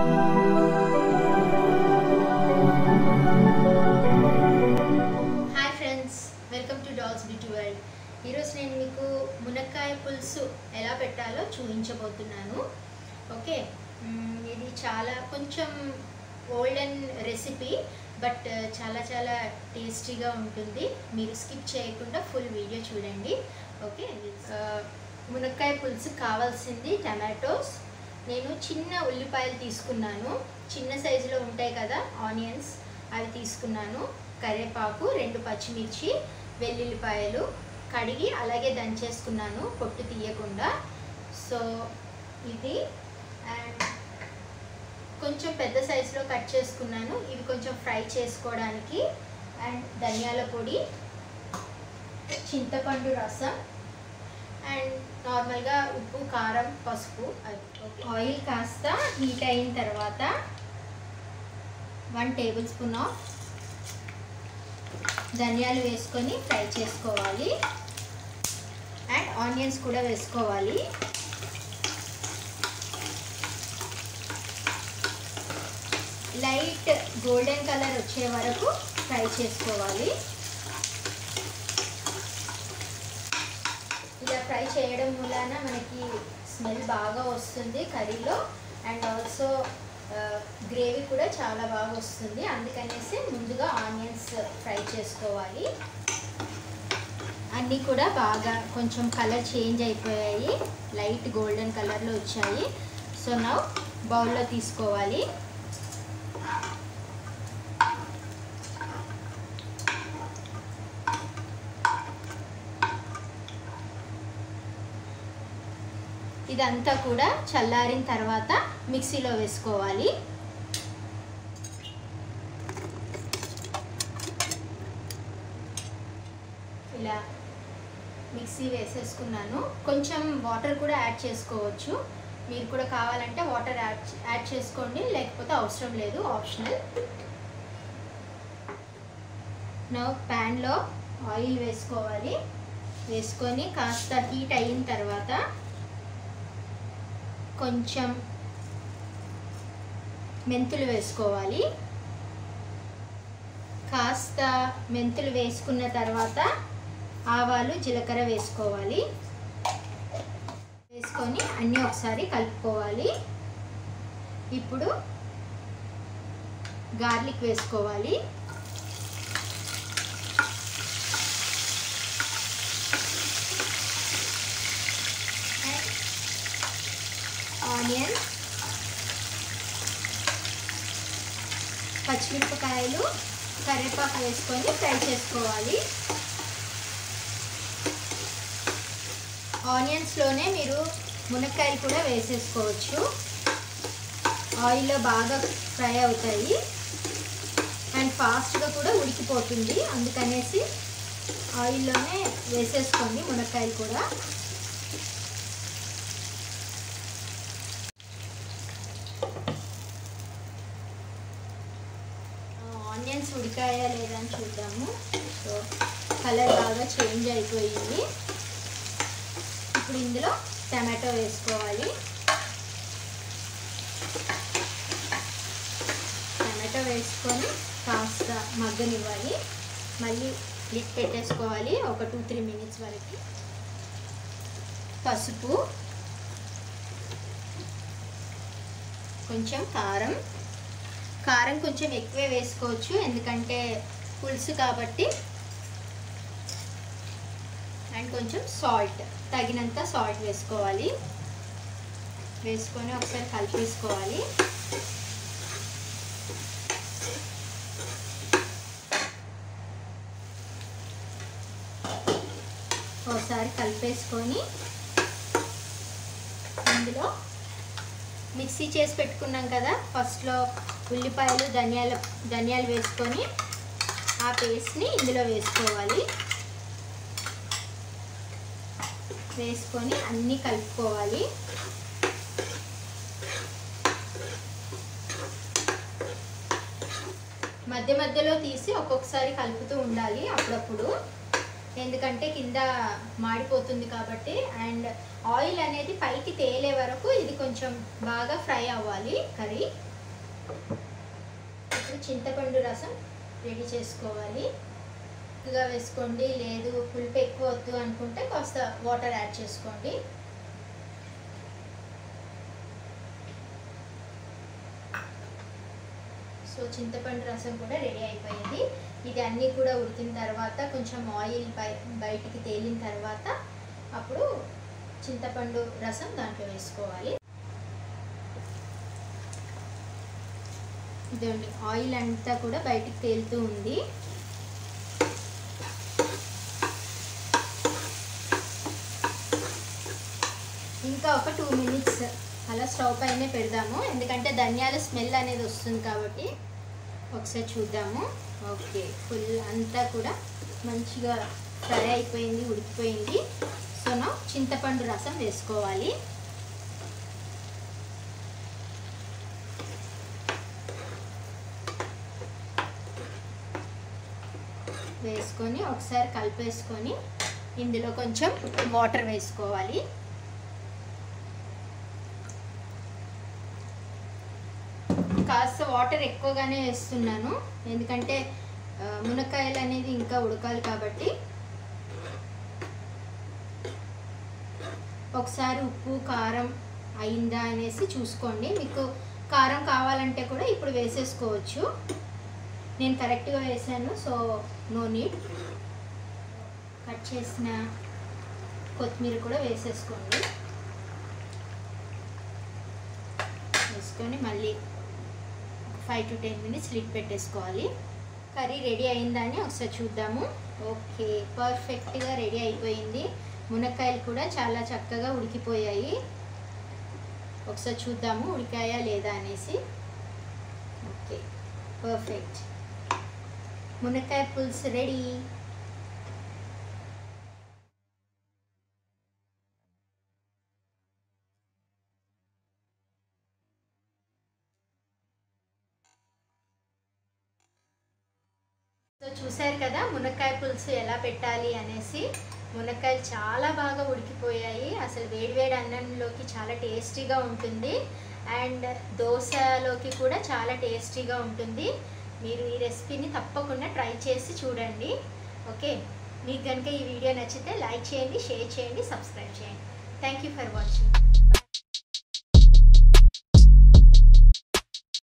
hi friends welcome to dolls beauty world ఈరోజు నేను మీకు మునక్కాయ పులుసు ఎలా పెట్టాలో చూపించబోతున్నాను ఓకే మ్మ్, ఇది చాలా కొంచెం ఓల్డెన్ రెసిపీ బట్ చాలా చాలా టేస్టీగా ఉంటుంది మీరు స్కిప్ చేయకుండా ఫుల్ వీడియో చూడండి ఓకే ఆ, మునక్కాయ పులుసు కావాల్సింది టమాటోస్ నేను చిన్న ఉల్లిపాయలు తీసుకున్నాను చిన్న సైజులో ఉంటాయి కదా ఆనియన్స్ అవి తీసుకున్నాను కరివేపాకు రెండు పచ్చిమిర్చి వెల్లుల్లిపాయలు కడిగి అలాగే దంచేసుకున్నాను పొట్టు తీయకుండా సో ఇది అండ్ కొంచెం పెద్ద సైజులో కట్ చేసుకున్నాను ఇవి కొంచెం ఫ్రై చేసుకోవడానికి అండ్ ధనియాల పొడి చింతపండు రసం అండ్ నార్మల్గా ఉప్పు కారం పసుపు అది ఓకే ఆయిల్ కాస్త హీట్ అయిన తర్వాత వన్ టేబుల్ స్పూన్ ఆఫ్ ధనియాలు వేసుకొని ఫ్రై చేసుకోవాలి అండ్ ఆనియన్స్ కూడా వేసుకోవాలి లైట్ గోల్డెన్ కలర్ వచ్చే వరకు ఫ్రై చేసుకోవాలి ఇలా ఫ్రై చేయడం మూలాన మనకి స్మెల్ బాగా వస్తుంది కర్రీలో అండ్ ఆల్సో గ్రేవీ కూడా చాలా బాగా వస్తుంది అందుకనేసి ముందుగా ఆనియన్స్ ఫ్రై చేసుకోవాలి అన్నీ కూడా బాగా కొంచెం కలర్ చేంజ్ అయిపోయాయి లైట్ గోల్డెన్ కలర్లో వచ్చాయి సో నా బౌల్లో తీసుకోవాలి ఇదంతా కూడా చల్లారిన తర్వాత మిక్సీలో వేసుకోవాలి ఇలా మిక్సీ వేసేసుకున్నాను కొంచెం వాటర్ కూడా యాడ్ చేసుకోవచ్చు మీరు కూడా కావాలంటే వాటర్ యాడ్ యాడ్ చేసుకోండి లేకపోతే అవసరం లేదు ఆప్షనల్ నా ప్యాన్లో ఆయిల్ వేసుకోవాలి వేసుకొని కాస్త హీట్ అయిన తర్వాత కొంచెం మెంతులు వేసుకోవాలి కాస్త మెంతులు వేసుకున్న తర్వాత ఆవాలు జీలకర్ర వేసుకోవాలి వేసుకొని అన్నీ ఒకసారి కలుపుకోవాలి ఇప్పుడు గార్లిక్ వేసుకోవాలి ఆనియన్స్ పచ్చిమిరపకాయలు కరివేపాకు వేసుకొని ఫ్రై చేసుకోవాలి ఆనియన్స్లోనే మీరు మునక్కాయలు కూడా వేసేసుకోవచ్చు ఆయిల్లో బాగా ఫ్రై అవుతాయి అండ్ ఫాస్ట్గా కూడా ఉడికిపోతుంది అందుకనేసి ఆయిల్లోనే వేసేసుకోండి మునక్కాయలు కూడా ఆనియన్స్ ఉడికాయా లేదా అని చూద్దాము సో కలర్ బాగా చేంజ్ అయిపోయింది ఇప్పుడు ఇందులో టమాటో వేసుకోవాలి టమాటో వేసుకొని కాస్త మగ్గనివ్వాలి మళ్ళీ లిట్ పెట్టేసుకోవాలి ఒక టూ త్రీ మినిట్స్ వరకు పసుపు కొంచెం కారం కారం కొంచెం ఎక్కువే వేసుకోవచ్చు ఎందుకంటే పులుసు కాబట్టి అండ్ కొంచెం సాల్ట్ తగినంత సాల్ట్ వేసుకోవాలి వేసుకొని ఒకసారి కలిపేసుకోవాలి ఒకసారి కలిపేసుకొని ఇందులో మిక్సీ చేసి పెట్టుకున్నాం కదా ఫస్ట్లో ఉల్లిపాయలు ధనియాల ధనియాలు వేసుకొని ఆ పేస్ట్ని ఇందులో వేసుకోవాలి వేసుకొని అన్నీ కలుపుకోవాలి మధ్య మధ్యలో తీసి ఒక్కొక్కసారి కలుపుతూ ఉండాలి అప్పుడప్పుడు ఎందుకంటే కింద మాడిపోతుంది కాబట్టి అండ్ ఆయిల్ అనేది పైకి తేలే వరకు ఇది కొంచెం బాగా ఫ్రై అవ్వాలి కర్రీ ఇప్పుడు చింతపండు రసం రెడీ చేసుకోవాలి ఎక్కువగా వేసుకోండి లేదు పులుపు ఎక్కువ వద్దు అనుకుంటే కాస్త వాటర్ యాడ్ చేసుకోండి సో చింతపండు రసం కూడా రెడీ అయిపోయింది ఇది అన్నీ కూడా ఉడికిన తర్వాత కొంచెం ఆయిల్ బయ బయటికి తేలిన తర్వాత అప్పుడు చింతపండు రసం దాంట్లో వేసుకోవాలి ఇదండి ఆయిల్ అంతా కూడా బయటికి తేలుతూ ఉంది ఇంకా ఒక టూ మినిట్స్ అలా స్టవ్ పైనే పెడదాము ఎందుకంటే ధనియాల స్మెల్ అనేది వస్తుంది కాబట్టి ఒకసారి చూద్దాము ఓకే ఫుల్ అంతా కూడా మంచిగా ఫ్రై అయిపోయింది ఉడికిపోయింది సో నా చింతపండు రసం వేసుకోవాలి వేసుకొని ఒకసారి కలిపేసుకొని ఇందులో కొంచెం వాటర్ వేసుకోవాలి కాస్త వాటర్ ఎక్కువగానే వేస్తున్నాను ఎందుకంటే ఆ, మునక్కాయలు అనేది ఇంకా ఉడకాలి కాబట్టి ఒకసారి ఉప్పు కారం అయిందా అనేసి చూసుకోండి మీకు కారం కావాలంటే కూడా ఇప్పుడు వేసేసుకోవచ్చు నేను కరెక్ట్గా వేసాను సో నో నీడ్ కట్ చేసిన కొత్తిమీర కూడా వేసేసుకోండి వేసుకొని మళ్ళీ five to ten minutes lid పెట్టేసుకోవాలి కర్రీ రెడీ అయిందా అని ఒకసారి చూద్దాము ఓకే పర్ఫెక్ట్గా రెడీ అయిపోయింది మునక్కాయలు కూడా చాలా చక్కగా ఉడికిపోయాయి ఒకసారి చూద్దాము ఉడికాయా లేదా అనేసి ఓకే పర్ఫెక్ట్ మునక్కాయ పులుసు రెడీ సో చూశారు కదా మునక్కాయ పులుసు ఎలా పెట్టాలి అనేసి మునక్కాయలు చాలా బాగా ఉడికిపోయాయి అసలు వేడివేడి అన్నంలోకి చాలా టేస్టీగా ఉంటుంది అండ్ దోశలోకి కూడా చాలా టేస్టీగా ఉంటుంది మీరు ఈ రెసిపీని తప్పకుండా ట్రై చేసి చూడండి ఓకే మీకు కనుక ఈ వీడియో నచ్చితే లైక్ చేయండి షేర్ చేయండి సబ్స్క్రైబ్ చేయండి థ్యాంక్ యూ ఫర్ వాచింగ్